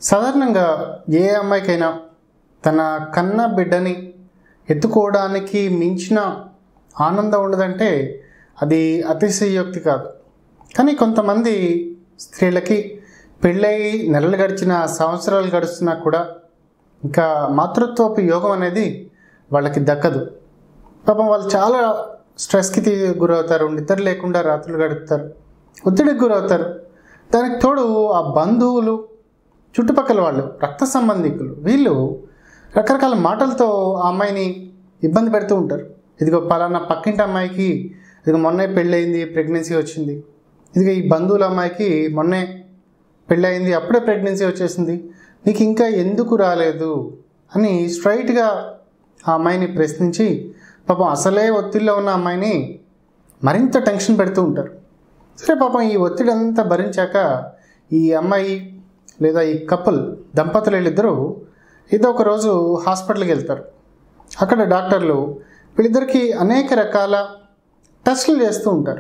సాధారణంగా ఏ అమ్మాయికైనా తన కన్న బిడ్డని ఎత్తుకోవడానికి మించిన ఆనందం ఉండదంటే అది అతిశయోక్తి కాదు కానీ కొంతమంది స్త్రీలకి పెళ్ళయి నెలలు గడిచిన సంవత్సరాలు గడుస్తున్నా కూడా ఇంకా మాతృత్వపు యోగం అనేది వాళ్ళకి దక్కదు పాపం వాళ్ళు చాలా స్ట్రెస్కి తీ గురవుతారు నిద్ర లేకుండా రాత్రులు గడుపుతారు ఒత్తిడికి గురవుతారు దానికి తోడు ఆ బంధువులు చుట్టుపక్కల వాళ్ళు రక్త సంబంధికులు వీళ్ళు రకరకాల మాటలతో ఆ అమ్మాయిని ఇబ్బంది పెడుతూ ఉంటారు ఇదిగో పలానా పక్కింటి అమ్మాయికి ఇదిగో మొన్నే పెళ్ళయింది ప్రెగ్నెన్సీ వచ్చింది ఇదిగో ఈ బంధువుల అమ్మాయికి మొన్నే పెళ్ళయింది అప్పుడే ప్రెగ్నెన్సీ వచ్చేసింది నీకు ఇంకా ఎందుకు రాలేదు అని స్ట్రైట్గా ఆ అమ్మాయిని ప్రశ్నించి పాపం అసలే ఒత్తిడిలో ఉన్న అమ్మాయిని మరింత టెన్షన్ పెడుతూ ఉంటారు సరే పాపం ఈ ఒత్తిడి అంతా భరించాక ఈ అమ్మాయి లేదా ఈ కపుల్ దంపతులు వీళ్ళిద్దరూ ఏదో ఒక రోజు హాస్పిటల్కి వెళ్తారు అక్కడ డాక్టర్లు వీళ్ళిద్దరికీ అనేక రకాల టెస్టులు చేస్తూ ఉంటారు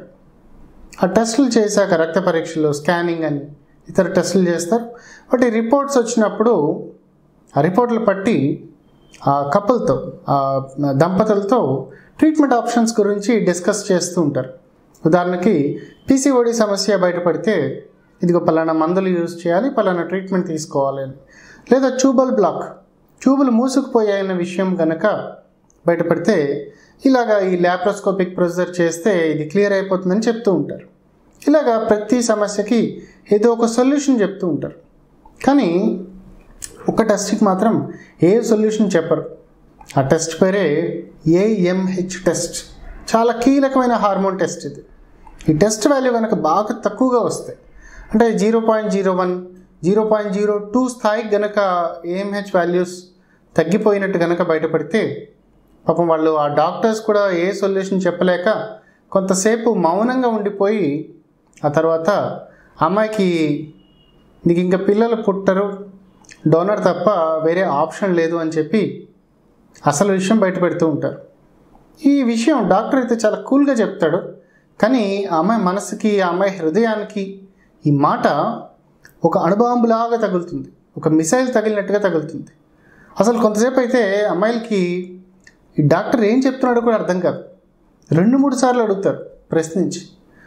ఆ టెస్టులు చేశాక రక్త పరీక్షలు స్కానింగ్ అని ఇతర టెస్టులు చేస్తారు వాటి రిపోర్ట్స్ వచ్చినప్పుడు ఆ రిపోర్ట్లు పట్టి ఆ కపుల్తో ఆ దంపతులతో ట్రీట్మెంట్ ఆప్షన్స్ గురించి డిస్కస్ చేస్తూ ఉంటారు ఉదాహరణకి పీసీఓడి సమస్య బయటపడితే ఇదిగో పలానా మందులు యూజ్ చేయాలి పలానా ట్రీట్మెంట్ తీసుకోవాలి అని లేదా ట్యూబల్ బ్లాక్ ట్యూబులు మూసుకుపోయాయన్న విషయం కనుక బయటపడితే ఇలాగా ఈ ల్యాప్రోస్కోపిక్ ప్రొసీజర్ చేస్తే ఇది క్లియర్ అయిపోతుందని చెప్తూ ఉంటారు ఇలాగా ప్రతి సమస్యకి ఏదో ఒక సొల్యూషన్ చెప్తూ ఉంటారు కానీ ఒక టెస్ట్కి మాత్రం ఏ సొల్యూషన్ చెప్పరు ఆ టెస్ట్ పేరే ఏఎంహెచ్ టెస్ట్ చాలా కీలకమైన హార్మోన్ టెస్ట్ ఇది ఈ టెస్ట్ వాల్యూ కనుక బాగా తక్కువగా వస్తాయి అంటే zero point zero one zero point zero two స్థాయికి గనక ఏఎంహెచ్ వాల్యూస్ తగ్గిపోయినట్టు గనక బయటపడితే పాపం వాళ్ళు ఆ డాక్టర్స్ కూడా ఏ సొల్యూషన్ చెప్పలేక కొంతసేపు మౌనంగా ఉండిపోయి ఆ తర్వాత అమ్మాయికి నీకు ఇంకా పిల్లలు పుట్టరు డోనర్ తప్ప వేరే ఆప్షన్ లేదు అని చెప్పి అసలు విషయం బయట పెడుతూ ఉంటారు ఈ విషయం డాక్టర్ అయితే చాలా కూల్గా చెప్తాడు కానీ ఆ అమ్మాయి మనసుకి ఆ అమ్మాయి హృదయానికి ఈ మాట ఒక అణుబాంబులాగా తగులుతుంది ఒక మిసైల్ తగిలినట్టుగా తగులుతుంది అసలు కొంతసేపు అయితే అమ్మాయిలకి ఈ డాక్టర్ ఏం చెప్తున్నాడో కూడా అర్థం కాదు రెండు మూడు సార్లు అడుగుతారు ప్రశ్నించి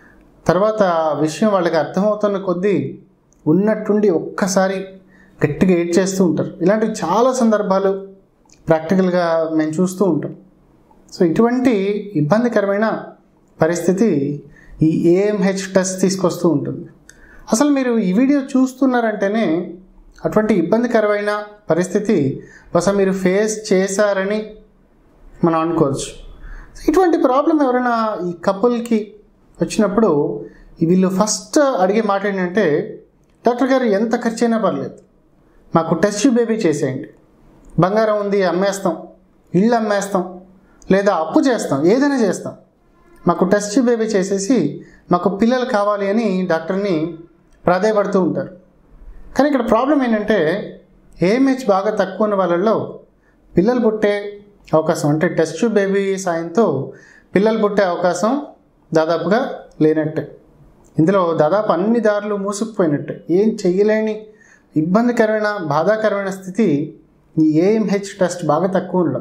తర్వాత ఆ విషయం వాళ్ళకి అర్థమవుతున్న కొద్దీ ఉన్నట్టుండి ఒక్కసారి గట్టిగా ఏడ్ చేస్తూ ఉంటారు ఇలాంటివి చాలా సందర్భాలు ప్రాక్టికల్గా మేము చూస్తూ ఉంటాం సో ఇటువంటి ఇబ్బందికరమైన పరిస్థితి ఈ ఏఎంహెచ్ టెస్ట్ తీసుకొస్తూ ఉంటుంది అసలు మీరు ఈ వీడియో చూస్తున్నారంటేనే అటువంటి ఇబ్బందికరమైన పరిస్థితి బహుశా మీరు ఫేస్ చేశారని మనం అనుకోవచ్చు ఇటువంటి ప్రాబ్లం ఎవరైనా ఈ కపుల్కి వచ్చినప్పుడు వీళ్ళు ఫస్ట్ అడిగే మాట ఏంటంటే డాక్టర్ గారు ఎంత ఖర్చు అయినా పర్లేదు మాకు టెస్ట్ బేబీ చేసేయండి బంగారం ఉంది అమ్మేస్తాం ఇల్లు అమ్మేస్తాం లేదా అప్పు చేస్తాం ఏదైనా చేస్తాం మాకు టెస్ట్ బేబీ చేసేసి మాకు పిల్లలు కావాలి అని డాక్టర్ని ప్రాధాయపడుతూ ఉంటారు కానీ ఇక్కడ ప్రాబ్లం ఏంటంటే ఏఎంహెచ్ బాగా తక్కువ ఉన్న వాళ్ళల్లో పిల్లలు పుట్టే అవకాశం అంటే టెస్ట్ బేబీ సాయంతో పిల్లలు పుట్టే అవకాశం దాదాపుగా లేనట్టే ఇందులో దాదాపు అన్ని దారులు మూసుకుపోయినట్టే ఏం చెయ్యలేని ఇబ్బందికరమైన బాధాకరమైన స్థితి ఈ ఏఎంహెచ్ టెస్ట్ బాగా తక్కువ ఉండడం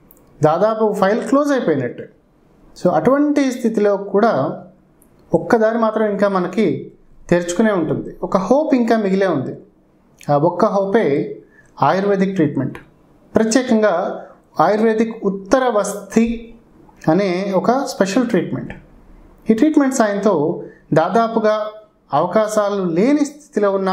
దాదాపు ఫైల్ క్లోజ్ అయిపోయినట్టే సో అటువంటి స్థితిలో కూడా ఒక్కదారి మాత్రం ఇంకా మనకి తెరుచుకునే ఉంటుంది ఒక హోప్ ఇంకా మిగిలే ఉంది ఆ ఒక్క హోపే ఆయుర్వేదిక్ ట్రీట్మెంట్ ప్రత్యేకంగా ఆయుర్వేదిక్ ఉత్తర వస్థి అనే ఒక స్పెషల్ ట్రీట్మెంట్ ఈ ట్రీట్మెంట్ సాయంతో దాదాపుగా అవకాశాలు లేని స్థితిలో ఉన్న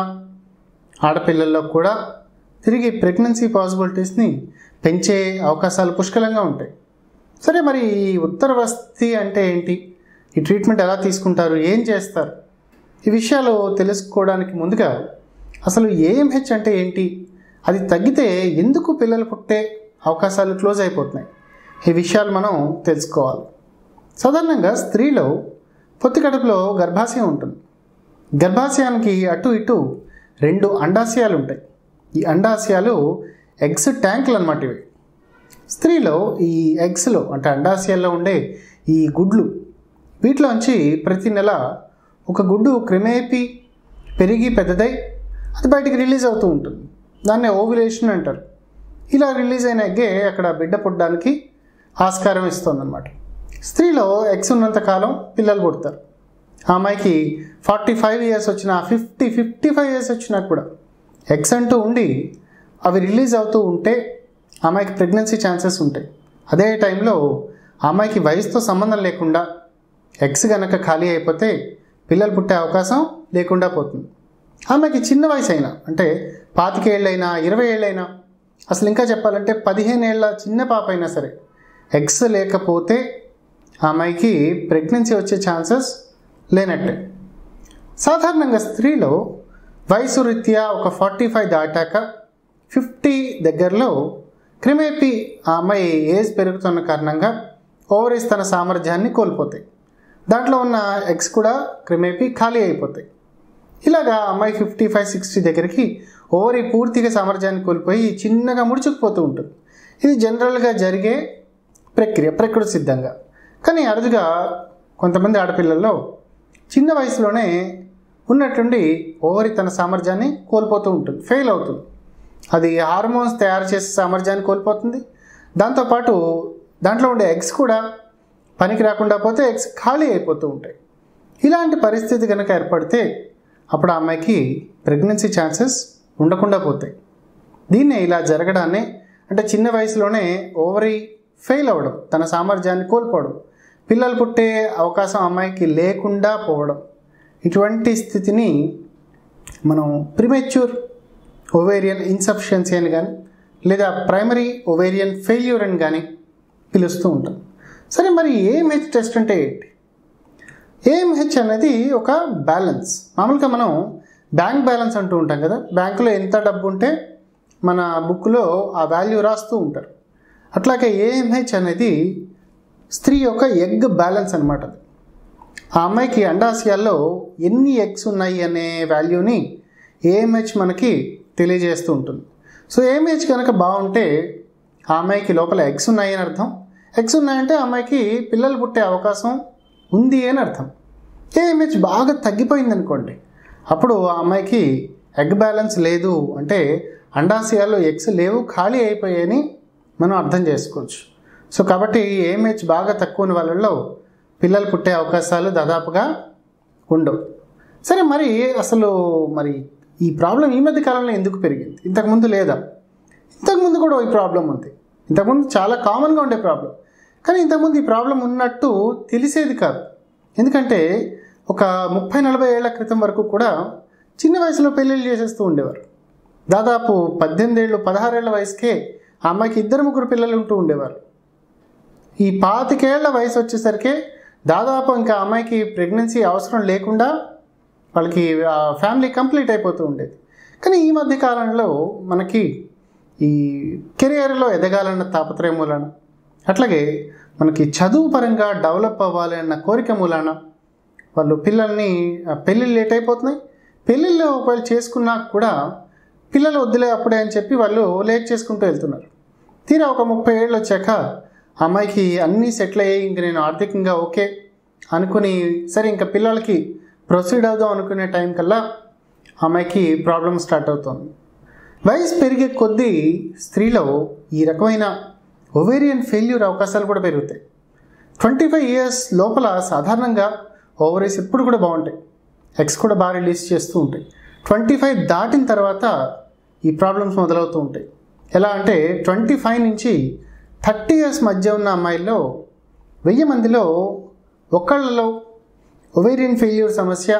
ఆడపిల్లల్లో కూడా తిరిగి ప్రెగ్నెన్సీ పాసిబిలిటీస్ని పెంచే అవకాశాలు పుష్కలంగా ఉంటాయి సరే మరి ఈ ఉత్తర వస్థి అంటే ఏంటి ఈ ట్రీట్మెంట్ ఎలా తీసుకుంటారు ఏం చేస్తారు ఈ విషయాలు తెలుసుకోవడానికి ముందుగా అసలు ఏఎంహెచ్ అంటే ఏంటి అది తగ్గితే ఎందుకు పిల్లలు పుట్టే అవకాశాలు క్లోజ్ అయిపోతున్నాయి ఈ విషయాలు మనం తెలుసుకోవాలి సాధారణంగా స్త్రీలో పొత్తి కడుపులో గర్భాశయం ఉంటుంది గర్భాశయానికి అటు ఇటు రెండు అండాశయాలు ఉంటాయి ఈ అండాశయాలు ఎగ్స్ ట్యాంకులు అనమాట ఇవి స్త్రీలో ఈ ఎగ్స్లో అంటే అండాశయాల్లో ఉండే ఈ గుడ్లు వీటిలోంచి ప్రతి నెల ఒక గుడ్డు క్రమేపీ పెరిగి పెద్దదై అది బయటికి రిలీజ్ అవుతూ ఉంటుంది దాన్నే ఓవ్యులేషన్ అంటారు ఇలా రిలీజ్ అయిన ఎగ్గే అక్కడ బిడ్డ పుట్టడానికి ఆస్కారం ఇస్తుందన్నమాట స్త్రీలో ఎగ్స్ ఉన్నంత కాలం పిల్లలు పుడతారు ఆ అమ్మాయికి ఫార్టీ ఫైవ్ ఇయర్స్ వచ్చినా ఫిఫ్టీ ఫిఫ్టీ ఫైవ్ ఇయర్స్ వచ్చినా కూడా ఎగ్స్ అంటూ ఉండి అవి రిలీజ్ అవుతూ ఉంటే ఆ అమ్మాయికి ప్రెగ్నెన్సీ ఛాన్సెస్ ఉంటాయి అదే టైంలో ఆ అమ్మాయికి వయసుతో సంబంధం లేకుండా ఎగ్స్ కనుక ఖాళీ అయిపోతే పిల్లలు పుట్టే అవకాశం లేకుండా పోతుంది ఆమెకి చిన్న వయసు అయినా అంటే పాతికేళ్ళైనా ఇరవై ఏళ్ళైనా అసలు ఇంకా చెప్పాలంటే పదిహేను ఏళ్ళ చిన్న పాప అయినా సరే ఎగ్స్ లేకపోతే ఆ అమ్మాయికి ప్రెగ్నెన్సీ వచ్చే ఛాన్సెస్ లేనట్టే సాధారణంగా స్త్రీలో వయసు రీత్యా ఒక ఫార్టీ ఫైవ్ దాటాక ఫిఫ్టీ దగ్గరలో క్రిమేపీ ఆ అమ్మాయి ఏజ్ పెరుగుతున్న కారణంగా ఓవరీస్ తన సామర్థ్యాన్ని కోల్పోతాయి దాంట్లో ఉన్న ఎగ్స్ కూడా క్రిమేపీ ఖాళీ అయిపోతాయి ఇలాగా అమ్మాయి ఫిఫ్టీ ఫైవ్ సిక్స్టీ దగ్గరికి ఓవరీ పూర్తిగా సామర్థ్యాన్ని కోల్పోయి చిన్నగా ముడుచుకుపోతూ ఉంటుంది ఇది జనరల్గా జరిగే ప్రక్రియ ప్రకృతి సిద్ధంగా కానీ అరుదుగా కొంతమంది ఆడపిల్లల్లో చిన్న వయసులోనే ఉన్నట్టుండి ఓవరి తన సామర్థ్యాన్ని కోల్పోతూ ఉంటుంది ఫెయిల్ అవుతుంది అది హార్మోన్స్ తయారు చేసే సామర్థ్యాన్ని కోల్పోతుంది దాంతోపాటు దాంట్లో ఉండే ఎగ్స్ కూడా పనికి రాకుండా పోతే ఎగ్స్ ఖాళీ అయిపోతూ ఉంటాయి ఇలాంటి పరిస్థితి కనుక ఏర్పడితే అప్పుడు ఆ అమ్మాయికి ప్రెగ్నెన్సీ ఛాన్సెస్ ఉండకుండా పోతాయి దీన్నే ఇలా జరగడాన్ని అంటే చిన్న వయసులోనే ఓవరీ ఫెయిల్ అవ్వడం తన సామర్థ్యాన్ని కోల్పోవడం పిల్లలు పుట్టే అవకాశం అమ్మాయికి లేకుండా పోవడం ఇటువంటి స్థితిని మనం ప్రిమెచ్యూర్ ఓవేరియన్ ఇన్సఫిషియన్సీ అని కానీ లేదా ప్రైమరీ ఓవేరియన్ ఫెయిల్యూర్ అని కానీ పిలుస్తూ ఉంటాం సరే మరి ఏఎంహెచ్ టెస్ట్ అంటే ఏంటి ఏఎంహెచ్ అనేది ఒక బ్యాలెన్స్ మామూలుగా మనం బ్యాంక్ బ్యాలెన్స్ అంటూ ఉంటాం కదా బ్యాంకులో ఎంత డబ్బు ఉంటే మన బుక్లో ఆ వాల్యూ రాస్తూ ఉంటారు అట్లాగే ఏఎంహెచ్ అనేది స్త్రీ యొక్క ఎగ్ బ్యాలెన్స్ అనమాట అది ఆ అమ్మాయికి అండాశయాల్లో ఎన్ని ఎగ్స్ ఉన్నాయి అనే వాల్యూని ఏఎంహెచ్ మనకి తెలియజేస్తూ ఉంటుంది సో ఏఎంహెచ్ కనుక బాగుంటే ఆ అమ్మాయికి లోపల ఎగ్స్ ఉన్నాయి అని అర్థం ఎగ్స్ ఉన్నాయంటే ఆ అమ్మాయికి పిల్లలు పుట్టే అవకాశం ఉంది అని అర్థం ఏఎంహెచ్ బాగా తగ్గిపోయింది అనుకోండి అప్పుడు ఆ అమ్మాయికి ఎగ్ బ్యాలెన్స్ లేదు అంటే అండాశయాల్లో ఎగ్స్ లేవు ఖాళీ అయిపోయాయని మనం అర్థం చేసుకోవచ్చు సో కాబట్టి ఏఎంహెచ్ బాగా తక్కువ ఉన్న వాళ్ళల్లో పిల్లలు పుట్టే అవకాశాలు దాదాపుగా ఉండవు సరే మరి అసలు మరి ఈ ప్రాబ్లం ఈ మధ్య కాలంలో ఎందుకు పెరిగింది ఇంతకుముందు లేదా ఇంతకుముందు కూడా ఈ ప్రాబ్లం ఉంది ఇంతకుముందు చాలా కామన్గా ఉండే ప్రాబ్లం కానీ ఇంతకుముందు ఈ ప్రాబ్లం ఉన్నట్టు తెలిసేది కాదు ఎందుకంటే ఒక ముప్పై నలభై ఏళ్ల క్రితం వరకు కూడా చిన్న వయసులో పెళ్ళిళ్ళు చేసేస్తూ ఉండేవారు దాదాపు పద్దెనిమిది ఏళ్ళు పదహారేళ్ల వయసుకే ఆ అమ్మాయికి ఇద్దరు ముగ్గురు పిల్లలు ఉంటూ ఉండేవారు ఈ పాతికేళ్ల వయసు వచ్చేసరికి దాదాపు ఇంకా అమ్మాయికి ప్రెగ్నెన్సీ అవసరం లేకుండా వాళ్ళకి ఫ్యామిలీ కంప్లీట్ అయిపోతూ ఉండేది కానీ ఈ మధ్య కాలంలో మనకి ఈ కెరియర్లో ఎదగాలన్న తాపత్రయం మూలాన అట్లాగే మనకి చదువు పరంగా డెవలప్ అవ్వాలి అన్న కోరిక మూలాన వాళ్ళు పిల్లల్ని పెళ్ళిళ్ళు లేట్ అయిపోతున్నాయి పెళ్ళిళ్ళు ఒకవేళ చేసుకున్నా కూడా పిల్లలు వద్దులే అప్పుడే అని చెప్పి వాళ్ళు లేట్ చేసుకుంటూ వెళ్తున్నారు తీరా ఒక ముప్పై ఏళ్ళు వచ్చాక అమ్మాయికి అన్నీ సెటిల్ అయ్యాయి ఇంక నేను ఆర్థికంగా ఓకే అనుకుని సరే ఇంకా పిల్లలకి ప్రొసీడ్ అవుదాం అనుకునే టైం కల్లా అమ్మాయికి ప్రాబ్లం స్టార్ట్ అవుతుంది వయసు పెరిగే కొద్దీ స్త్రీలో ఈ రకమైన ఒవేరియన్ ఫెయిల్యూర్ అవకాశాలు కూడా పెరుగుతాయి ట్వంటీ ఫైవ్ ఇయర్స్ లోపల సాధారణంగా ఓవరీస్ ఎప్పుడు కూడా బాగుంటాయి ఎగ్స్ కూడా బాగా రిలీజ్ చేస్తూ ఉంటాయి ట్వంటీ ఫైవ్ దాటిన తర్వాత ఈ ప్రాబ్లమ్స్ మొదలవుతూ ఉంటాయి ఎలా అంటే ట్వంటీ ఫైవ్ నుంచి థర్టీ ఇయర్స్ మధ్య ఉన్న అమ్మాయిల్లో వెయ్యి మందిలో ఒకళ్ళలో ఒవేరియన్ ఫెయిల్యూర్ సమస్య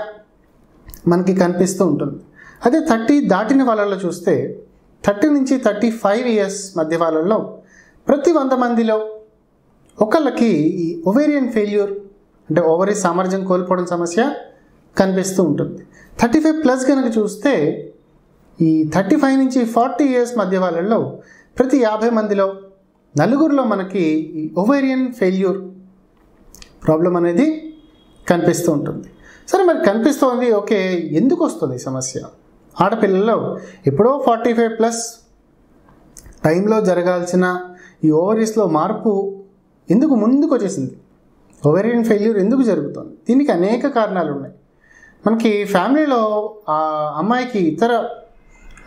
మనకి కనిపిస్తూ ఉంటుంది అదే థర్టీ దాటిన వాళ్ళలో చూస్తే థర్టీ నుంచి థర్టీ ఫైవ్ ఇయర్స్ మధ్య వాళ్ళలో ప్రతి వంద మందిలో ఒకళ్ళకి ఈ ఒవేరియన్ ఫెయిల్యూర్ అంటే ఓవరీ సామర్థ్యం కోల్పోవడం సమస్య కనిపిస్తూ ఉంటుంది థర్టీ ఫైవ్ ప్లస్ కనుక చూస్తే ఈ థర్టీ ఫైవ్ నుంచి ఫార్టీ ఇయర్స్ మధ్య వాళ్ళల్లో ప్రతి యాభై మందిలో నలుగురిలో మనకి ఈ ఒవేరియన్ ఫెయిల్యూర్ ప్రాబ్లం అనేది కనిపిస్తూ ఉంటుంది సరే మరి కనిపిస్తోంది ఓకే ఎందుకు వస్తుంది ఈ సమస్య ఆడపిల్లల్లో ఎప్పుడో ఫార్టీ ఫైవ్ ప్లస్ టైంలో జరగాల్సిన ఈ ఓవరీస్లో మార్పు ఎందుకు ముందుకు వచ్చేసింది ఓవేరియన్ ఫెయిల్యూర్ ఎందుకు జరుగుతుంది దీనికి అనేక కారణాలు ఉన్నాయి మనకి ఫ్యామిలీలో ఆ అమ్మాయికి ఇతర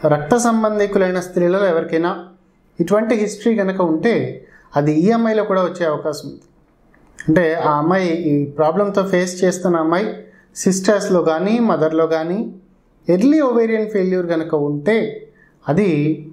రక్త సంబంధికులైన స్త్రీలలో ఎవరికైనా ఇటువంటి హిస్టరీ కనుక ఉంటే అది ఈఎంఐలో కూడా వచ్చే అవకాశం ఉంది అంటే ఆ అమ్మాయి ఈ ప్రాబ్లంతో ఫేస్ చేస్తున్న అమ్మాయి సిస్టర్స్లో కానీ మదర్లో కానీ ఎర్లీ ఓవేరియన్ ఫెయిల్యూర్ కనుక ఉంటే అది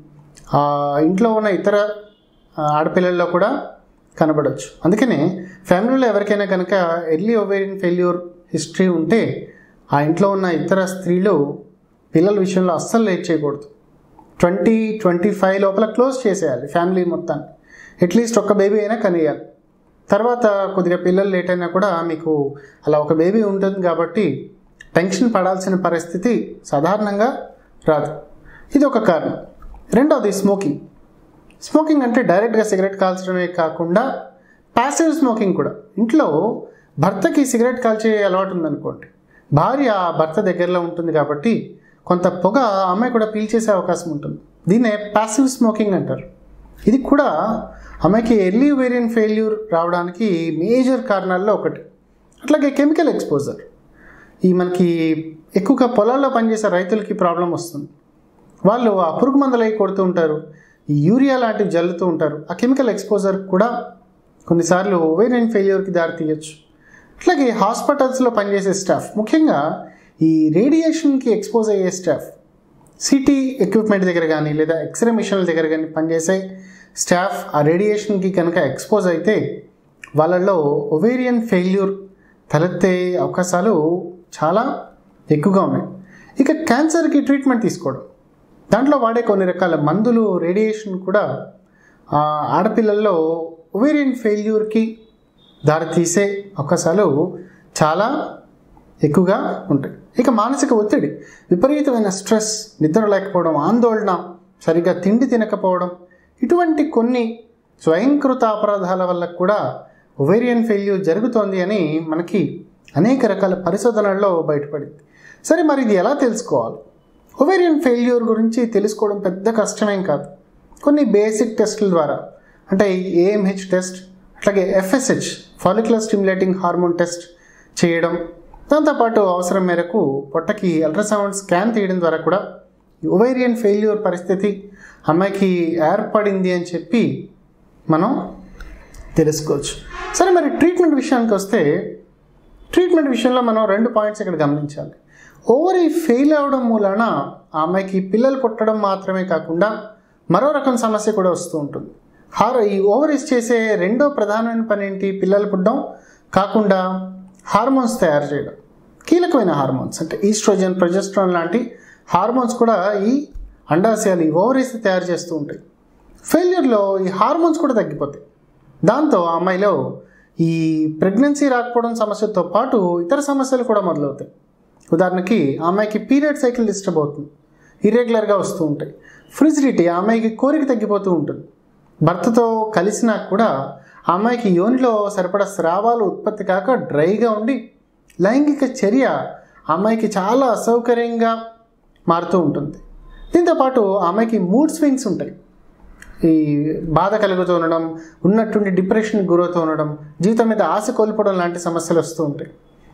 ఆ ఇంట్లో ఉన్న ఇతర ఆ, ఆడపిల్లల్లో కూడా కనబడవచ్చు అందుకనే ఫ్యామిలీలో ఎవరికైనా కనుక ఎర్లీ ఓవేరియన్ ఫెయిల్యూర్ హిస్టరీ ఉంటే ఆ ఇంట్లో ఉన్న ఇతర స్త్రీలు పిల్లల విషయంలో అస్సలు లేట్ చేయకూడదు ట్వంటీ ట్వంటీ ఫైవ్ లోపల క్లోజ్ చేసేయాలి ఫ్యామిలీ మొత్తాన్ని అట్లీస్ట్ ఒక బేబీ అయినా కనియాలి తర్వాత కొద్దిగా పిల్లలు లేట్ అయినా కూడా మీకు అలా ఒక బేబీ ఉంటుంది కాబట్టి టెన్షన్ పడాల్సిన పరిస్థితి సాధారణంగా రాదు ఇది ఒక కారణం రెండవది స్మోకింగ్ స్మోకింగ్ అంటే డైరెక్ట్గా సిగరెట్ కాల్చడమే కాకుండా ప్యాసివ్ స్మోకింగ్ కూడా ఇంట్లో భర్తకి సిగరెట్ కాల్చే అలవాటు ఉందనుకోండి భార్య ఆ భర్త దగ్గరలో ఉంటుంది కాబట్టి కొంత పొగ ఆ అమ్మాయి కూడా పీల్చేసే అవకాశం ఉంటుంది దీన్నే ప్యాసివ్ స్మోకింగ్ అంటారు ఇది కూడా అమ్మాయికి ఎర్లీ వేరియన్ ఫెయిల్యూర్ రావడానికి మేజర్ కారణాల్లో ఒకటి అట్లాగే కెమికల్ ఎక్స్పోజర్ ఈ మనకి ఎక్కువగా పొలాల్లో పనిచేసే రైతులకి ప్రాబ్లం వస్తుంది వాళ్ళు ఆ పురుగు మందులు అవి కొడుతూ ఉంటారు ఈ యూరియా లాంటివి జల్లుతూ ఉంటారు ఆ కెమికల్ ఎక్స్పోజర్ కూడా కొన్నిసార్లు ఓవేరియన్ ఫెయిల్యూర్కి దారి తీయచ్చు అట్లాగే హాస్పిటల్స్లో పనిచేసే స్టాఫ్ ముఖ్యంగా ఈ రేడియేషన్కి ఎక్స్పోజ్ అయ్యే స్టాఫ్ సిటీ ఎక్విప్మెంట్ దగ్గర కానీ లేదా ఎక్స్రే మిషన్ల దగ్గర కానీ పనిచేసే స్టాఫ్ ఆ రేడియేషన్కి కనుక ఎక్స్పోజ్ అయితే వాళ్ళల్లో ఒవేరియన్ ఫెయిల్యూర్ తలెత్తే అవకాశాలు చాలా ఎక్కువగా ఉన్నాయి ఇక క్యాన్సర్కి ట్రీట్మెంట్ తీసుకోవడం దాంట్లో వాడే కొన్ని రకాల మందులు రేడియేషన్ కూడా ఆ, ఆడపిల్లల్లో ఒవేరియన్ ఫెయిల్యూర్కి దారితీసే అవకాశాలు చాలా ఎక్కువగా ఉంటాయి ఇక మానసిక ఒత్తిడి విపరీతమైన స్ట్రెస్ నిద్ర లేకపోవడం ఆందోళన సరిగ్గా తిండి తినకపోవడం ఇటువంటి కొన్ని స్వయంకృత అపరాధాల వల్ల కూడా ఒవేరియన్ ఫెయిల్యూర్ జరుగుతోంది అని మనకి అనేక రకాల పరిశోధనల్లో బయటపడింది సరే మరి ఇది ఎలా తెలుసుకోవాలి ఒవేరియన్ ఫెయిల్యూర్ గురించి తెలుసుకోవడం పెద్ద కష్టమేం కాదు కొన్ని బేసిక్ టెస్టుల ద్వారా అంటే ఏఎంహెచ్ టెస్ట్ అట్లాగే FSH follicular stimulating hormone test చేయడం దాంతోపాటు అవసరం మేరకు పొట్టకి అల్ట్రాసౌండ్ స్కాన్ తీయడం ద్వారా కూడా ఒవేరియన్ ఫెయిల్యూర్ పరిస్థితి అమ్మాయికి ఏర్పడింది అని చెప్పి మనం తెలుసుకోవచ్చు సరే మరి ట్రీట్మెంట్ విషయానికి వస్తే ట్రీట్మెంట్ విషయంలో మనం రెండు పాయింట్స్ ఇక్కడ గమనించాలి ఓవరీ ఫెయిల్ అవడం మూలాన ఆ అమ్మాయికి పిల్లలు పుట్టడం మాత్రమే కాకుండా మరో రకం సమస్య కూడా వస్తూ ఉంటుంది హార్ ఈ ఓవరీస్ చేసే రెండో ప్రధానమైన పని ఏంటి పిల్లలు పుట్టడం కాకుండా హార్మోన్స్ తయారు చేయడం కీలకమైన హార్మోన్స్ అంటే ఈస్ట్రోజన్ ప్రొజెస్ట్రాన్ లాంటి హార్మోన్స్ కూడా ఈ అండాశయాలు ఈ ఓవరీస్ తయారు చేస్తూ ఉంటాయి ఫెయిల్యూర్లో ఈ హార్మోన్స్ కూడా తగ్గిపోతాయి దాంతో ఆ అమ్మాయిలో ఈ ప్రెగ్నెన్సీ రాకపోవడం సమస్యతో పాటు ఇతర సమస్యలు కూడా మొదలవుతాయి ఉదాహరణకి ఆ అమ్మాయికి పీరియడ్ సైకిల్ డిస్టర్బ్ అవుతుంది ఇర్రెగ్యులర్గా వస్తూ ఉంటాయి ఫ్రిజిడిటీ ఆ అమ్మాయికి కోరిక తగ్గిపోతూ ఉంటుంది భర్తతో కలిసినా కూడా ఆ అమ్మాయికి యోనిలో సరిపడా స్రావాలు ఉత్పత్తి కాక డ్రైగా ఉండి లైంగిక చర్య ఆ అమ్మాయికి చాలా అసౌకర్యంగా మారుతూ ఉంటుంది దీంతోపాటు ఆ అమ్మాయికి మూడ్ స్వింగ్స్ ఉంటాయి ఈ బాధ కలుగుతూ ఉండడం ఉన్నట్టుండి డిప్రెషన్కి గురవుతూ ఉండడం జీవితం మీద ఆశ కోల్పోవడం లాంటి సమస్యలు వస్తూ ఉంటాయి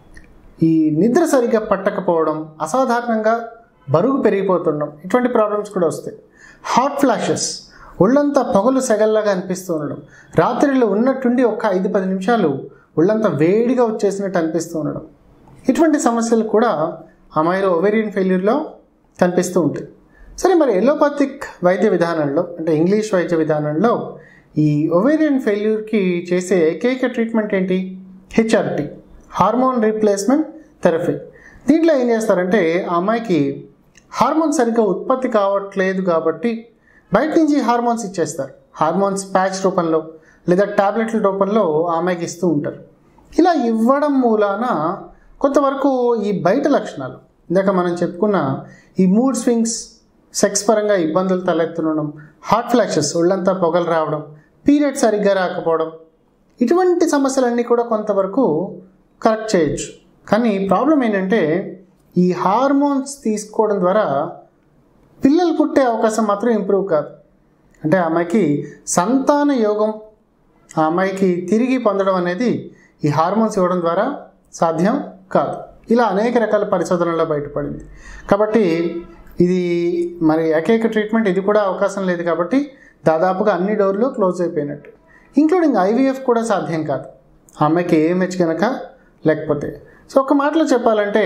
ఈ నిద్ర సరిగ్గా పట్టకపోవడం అసాధారణంగా బరువు పెరిగిపోతుండడం ఇటువంటి ప్రాబ్లమ్స్ కూడా వస్తాయి హాట్ ఫ్లాషెస్ ఒళ్ళంతా పొగలు సెగల్లాగా అనిపిస్తూ ఉండడం రాత్రిలో ఉన్నట్టుండి ఒక ఐదు పది నిమిషాలు ఒళ్ళంతా వేడిగా వచ్చేసినట్టు అనిపిస్తూ ఉండడం ఇటువంటి సమస్యలు కూడా అమ్మాయిలో ఒవేరియన్ ఫెయిల్యూర్లో కనిపిస్తూ ఉంటాయి సరే మరి ఎలోపాథిక్ వైద్య విధానంలో అంటే ఇంగ్లీష్ వైద్య విధానంలో ఈ ఒవేరియన్ ఫెయిల్యూర్కి చేసే ఏకైక ట్రీట్మెంట్ ఏంటి హెచ్ఆర్టీ హార్మోన్ రీప్లేస్మెంట్ థెరపీ దీంట్లో ఏం చేస్తారంటే ఆ అమ్మాయికి హార్మోన్ సరిగ్గా ఉత్పత్తి కావట్లేదు కాబట్టి బయట నుంచి హార్మోన్స్ ఇచ్చేస్తారు హార్మోన్స్ ప్యాచ్ రూపంలో లేదా టాబ్లెట్ల రూపంలో ఆ అమ్మాయికి ఇస్తూ ఉంటారు ఇలా ఇవ్వడం మూలాన కొంతవరకు ఈ బయట లక్షణాలు ఇందాక మనం చెప్పుకున్న ఈ మూడ్ స్వింగ్స్ సెక్స్ పరంగా ఇబ్బందులు తలెత్తుండడం హార్ట్ ఫ్లాషెస్ ఒళ్ళంతా పొగలు రావడం పీరియడ్ సరిగ్గా రాకపోవడం ఇటువంటి సమస్యలన్నీ కూడా కొంతవరకు కరెక్ట్ చేయొచ్చు కానీ ప్రాబ్లం ఏంటంటే ఈ హార్మోన్స్ తీసుకోవడం ద్వారా పిల్లలు పుట్టే అవకాశం మాత్రం ఇంప్రూవ్ కాదు అంటే ఆ అమ్మాయికి సంతాన యోగం ఆ అమ్మాయికి తిరిగి పొందడం అనేది ఈ హార్మోన్స్ ఇవ్వడం ద్వారా సాధ్యం కాదు ఇలా అనేక రకాల పరిశోధనల్లో బయటపడింది కాబట్టి ఇది మరి ఏకైక ట్రీట్మెంట్ ఇది కూడా అవకాశం లేదు కాబట్టి దాదాపుగా అన్ని డోర్లు క్లోజ్ అయిపోయినట్టు ఇంక్లూడింగ్ ఐవీఎఫ్ కూడా సాధ్యం కాదు ఆ అమ్మాయికి ఏఎంహెచ్ కనుక లేకపోతే సో ఒక మాటలో చెప్పాలంటే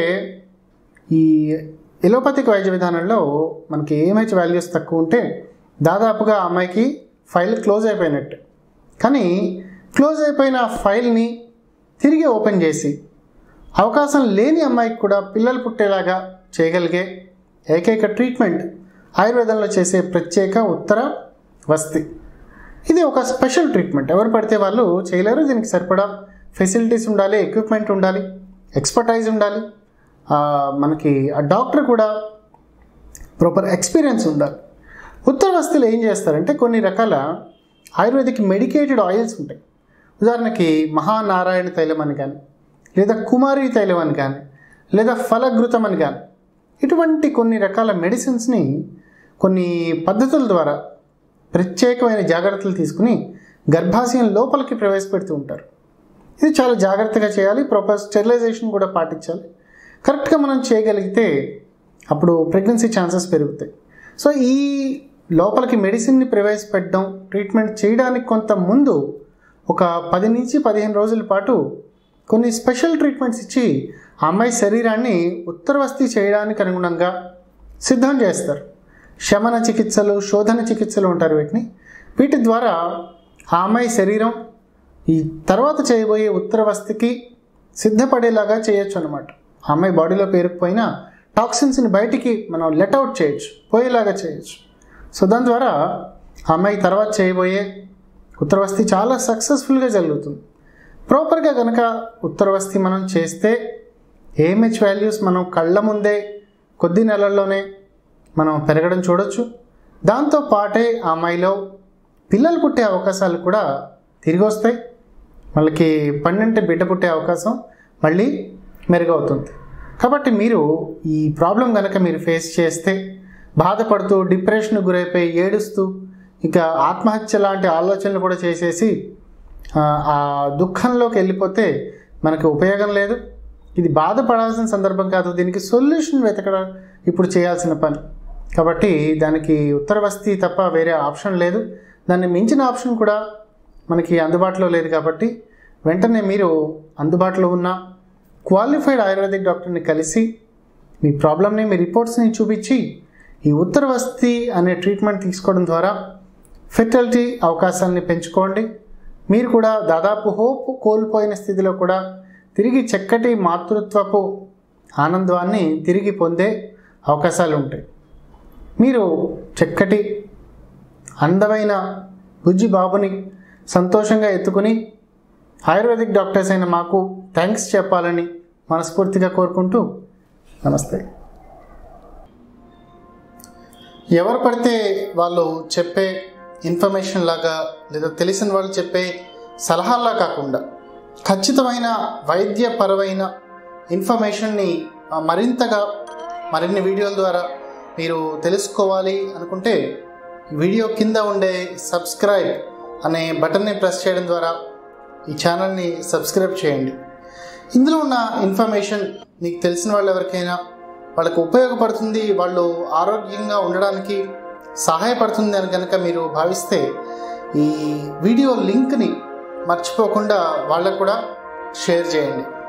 ఈ ఎలోపతిక్ వైద్య విధానంలో మనకి ఏఎంహెచ్ వాల్యూస్ తక్కువ ఉంటే దాదాపుగా ఆ అమ్మాయికి ఫైల్ క్లోజ్ అయిపోయినట్టు కానీ క్లోజ్ అయిపోయిన ఫైల్ని తిరిగి ఓపెన్ చేసి అవకాశం లేని అమ్మాయికి కూడా పిల్లలు పుట్టేలాగా చేయగలిగే ఏకైక ట్రీట్మెంట్ ఆయుర్వేదంలో చేసే ప్రత్యేక ఉత్తర వస్తి ఇది ఒక స్పెషల్ ట్రీట్మెంట్ ఎవరు పడితే వాళ్ళు చేయలేరు దీనికి సరిపడా ఫెసిలిటీస్ ఉండాలి ఎక్విప్మెంట్ ఉండాలి ఎక్స్పర్టైజ్ ఉండాలి ఆ, మనకి ఆ డాక్టర్ కూడా ప్రాపర్ ఎక్స్పీరియన్స్ ఉండాలి ఉత్తర వస్తువులు ఏం చేస్తారంటే కొన్ని రకాల ఆయుర్వేదిక్ మెడికేటెడ్ ఆయిల్స్ ఉంటాయి ఉదాహరణకి మహానారాయణ తైలం అని కానీ లేదా కుమారి తైలం అని కానీ లేదా ఫలఘృతం అని కానీ ఇటువంటి కొన్ని రకాల మెడిసిన్స్ని కొన్ని పద్ధతుల ద్వారా ప్రత్యేకమైన జాగ్రత్తలు తీసుకుని గర్భాశయం లోపలికి ప్రవేశపెడుతూ ఉంటారు ఇది చాలా జాగ్రత్తగా చేయాలి ప్రాపర్ స్టెరిలైజేషన్ కూడా పాటించాలి కరెక్ట్గా మనం చేయగలిగితే అప్పుడు ప్రెగ్నెన్సీ ఛాన్సెస్ పెరుగుతాయి సో ఈ లోపలికి మెడిసిన్ని ప్రవేశపెట్టడం ట్రీట్మెంట్ చేయడానికి కొంత ముందు ఒక పది నుంచి పదిహేను రోజుల పాటు కొన్ని స్పెషల్ ట్రీట్మెంట్స్ ఇచ్చి ఆ అమ్మాయి శరీరాన్ని ఉత్తరవస్తి చేయడానికి అనుగుణంగా సిద్ధం చేస్తారు శమన చికిత్సలు శోధన చికిత్సలు ఉంటారు వీటిని వీటి ద్వారా ఆ అమ్మాయి శరీరం ఈ తర్వాత చేయబోయే ఉత్తరవస్తికి సిద్ధపడేలాగా చేయొచ్చు అనమాట ఆ అమ్మాయి బాడీలో పేరుకుపోయిన టాక్సిన్స్ని బయటికి మనం లెట్అవుట్ చేయొచ్చు పోయేలాగా చేయొచ్చు సో దాని ద్వారా ఆ అమ్మాయి తర్వాత చేయబోయే ఉత్తరవస్తి చాలా సక్సెస్ఫుల్గా జరుగుతుంది ప్రాపర్గా కనుక ఉత్తరవస్తి మనం చేస్తే ఏఎంహెచ్ వాల్యూస్ మనం కళ్ళ ముందే కొద్ది నెలల్లోనే మనం పెరగడం చూడొచ్చు దాంతో పాటే ఆ అమ్మాయిలో పిల్లలు పుట్టే అవకాశాలు కూడా తిరిగి వస్తాయి వాళ్ళకి పన్నెండు బిడ్డ పుట్టే అవకాశం మళ్ళీ మెరుగవుతుంది కాబట్టి మీరు ఈ ప్రాబ్లం కనుక మీరు ఫేస్ చేస్తే బాధపడుతూ డిప్రెషన్ గురైపోయి ఏడుస్తూ ఇంకా ఆత్మహత్య లాంటి ఆలోచనలు కూడా చేసేసి ఆ, ఆ దుఃఖంలోకి వెళ్ళిపోతే మనకి ఉపయోగం లేదు ఇది బాధపడాల్సిన సందర్భం కాదు దీనికి సొల్యూషన్ వెతకడం ఇప్పుడు చేయాల్సిన పని కాబట్టి దానికి ఉత్తర వస్తీ తప్ప వేరే ఆప్షన్ లేదు దాన్ని మించిన ఆప్షన్ కూడా మనకి అందుబాటులో లేదు కాబట్టి వెంటనే మీరు అందుబాటులో ఉన్న క్వాలిఫైడ్ ఆయుర్వేదిక్ డాక్టర్ని కలిసి మీ ప్రాబ్లమ్ని మీ రిపోర్ట్స్ని చూపించి ఈ ఉత్తర వస్తీ అనే ట్రీట్మెంట్ తీసుకోవడం ద్వారా ఫెర్టిలిటీ అవకాశాలని పెంచుకోండి మీరు కూడా దాదాపు హోప్ కోల్పోయిన స్థితిలో కూడా తిరిగి చక్కటి మాతృత్వపు ఆనందాన్ని తిరిగి పొందే అవకాశాలు ఉంటాయి మీరు చక్కటి అందమైన బుజ్జి బాబుని సంతోషంగా ఎత్తుకుని ఆయుర్వేదిక్ డాక్టర్స్ అయిన మాకు థ్యాంక్స్ చెప్పాలని మనస్ఫూర్తిగా కోరుకుంటూ నమస్తే ఎవరు పడితే వాళ్ళు చెప్పే ఇన్ఫర్మేషన్ లాగా లేదా తెలిసిన వాళ్ళు చెప్పే సలహాల్లా కాకుండా ఖచ్చితమైన వైద్యపరమైన ఇన్ఫర్మేషన్ని ఆ, మరింతగా మరిన్ని వీడియోల ద్వారా మీరు తెలుసుకోవాలి అనుకుంటే వీడియో కింద ఉండే సబ్స్క్రైబ్ అనే బటన్ని ప్రెస్ చేయడం ద్వారా ఈ ఛానల్ని సబ్స్క్రైబ్ చేయండి ఇందులో ఉన్న ఇన్ఫర్మేషన్ మీకు తెలిసిన వాళ్ళు ఎవరికైనా వాళ్ళకు ఉపయోగపడుతుంది వాళ్ళు ఆరోగ్యంగా ఉండడానికి సహాయపడుతుంది అని కనుక మీరు భావిస్తే ఈ వీడియో లింక్ని మర్చిపోకుండా వాళ్ళకు కూడా షేర్ చేయండి